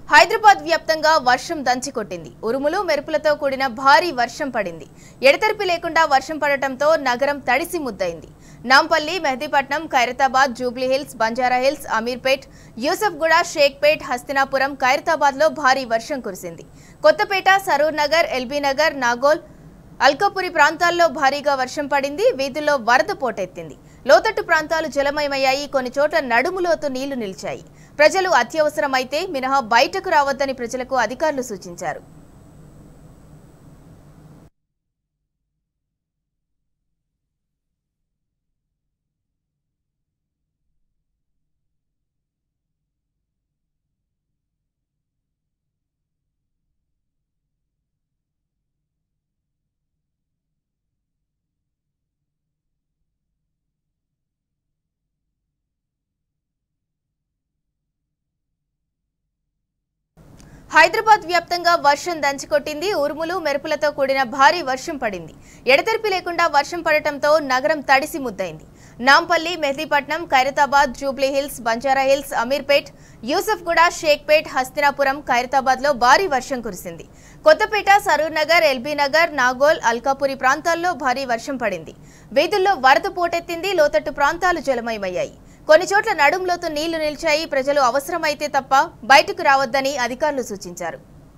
హైదరాబాద్ వ్యాప్తంగా వర్షం దంచికొట్టింది ఉరుములు మెరుపులతో కూడిన భారీ వర్షం పడింది ఎడతెరిపి లేకుండా వర్షం పడటంతో నగరం తడిసి ముద్దయింది నాంపల్లి మెహదీపట్నం ఖైరతాబాద్ జూబ్లీహిల్స్ బంజారాహిల్స్ అమీర్పేట్ యూసఫ్గూడ షేక్పేట్ హస్తినాపురం ఖైరతాబాద్లో భారీ వర్షం కురిసింది కొత్తపేట సరూర్ నగర్ ఎల్బీ నగర్ నాగోల్ అల్కాపురి ప్రాంతాల్లో భారీగా వర్షం పడింది వీధుల్లో వరద పోటెత్తింది లోతట్టు ప్రాంతాలు జలమయమయ్యాయి కొన్ని చోట్ల నడుములోతు నీళ్లు నిలిచాయి ప్రజలు అత్యవసరమైతే మినహా బయటకు రావద్దని ప్రజలకు అధికారులు సూచించారు హైదరాబాద్ వ్యాప్తంగా వర్షం దంచికొట్టింది ఉరుములు మెరుపులతో కూడిన భారీ వర్షం పడింది ఎడతెరిపి లేకుండా వర్షం పడటంతో నగరం తడిసి ముద్దయింది నాంపల్లి మెహదీపట్నం ఖైరతాబాద్ జూబ్లీహిల్స్ బంజారాహిల్స్ అమీర్పేట్ యూసఫ్గూడ షేక్పేట్ హస్తినాపురం ఖైరతాబాద్లో భారీ వర్షం కురిసింది కొత్తపేట సరూర్ నగర్ ఎల్బీ నగర్ నాగోల్ అల్కాపురి ప్రాంతాల్లో భారీ వర్షం పడింది వీధుల్లో వరద పోటెత్తింది లోతట్టు ప్రాంతాలు జలమయమయ్యాయి కొన్ని చోట్ల నడుంలోతు నీళ్లు నిలిచాయి ప్రజలు అవసరమైతే తప్ప బయటకు రావద్దని అధికారులు సూచించారు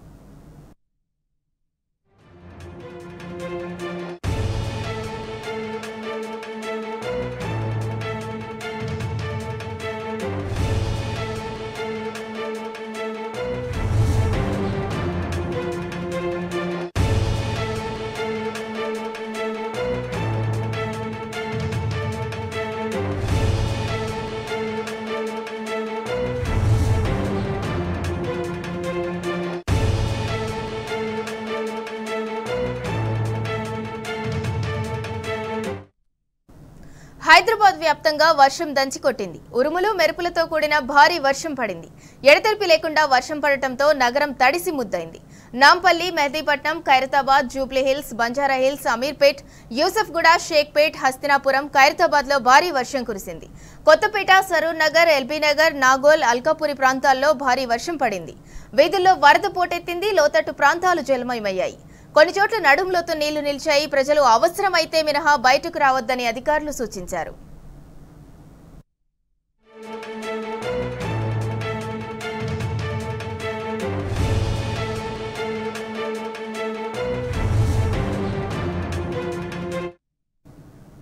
హైదరాబాద్ వ్యాప్తంగా వర్షం దంచికొట్టింది ఉరుములు మెరుపులతో కూడిన భారీ వర్షం పడింది ఎడతెరిపి లేకుండా వర్షం పడటంతో నగరం తడిసి ముద్దయింది నాంపల్లి మెహదీపట్నం ఖైరతాబాద్ జూబ్లీహిల్స్ బంజారాహిల్స్ అమీర్పేట్ యూసఫ్గూడ షేక్పేట్ హస్తినాపురం ఖైరతాబాద్లో భారీ వర్షం కురిసింది కొత్తపేట సరూర్ నగర్ ఎల్బీ నగర్ నాగోల్ అల్కాపురి ప్రాంతాల్లో భారీ వర్షం పడింది వీధుల్లో వరద పోటెత్తింది లోతట్టు ప్రాంతాలు జలమయమయ్యాయి కొన్ని చోట్ల నడుంలోతు నీళ్లు నిలిచాయి ప్రజలు అవసరమైతే మినహా బయటకు రావద్దని అధికారులు సూచించారు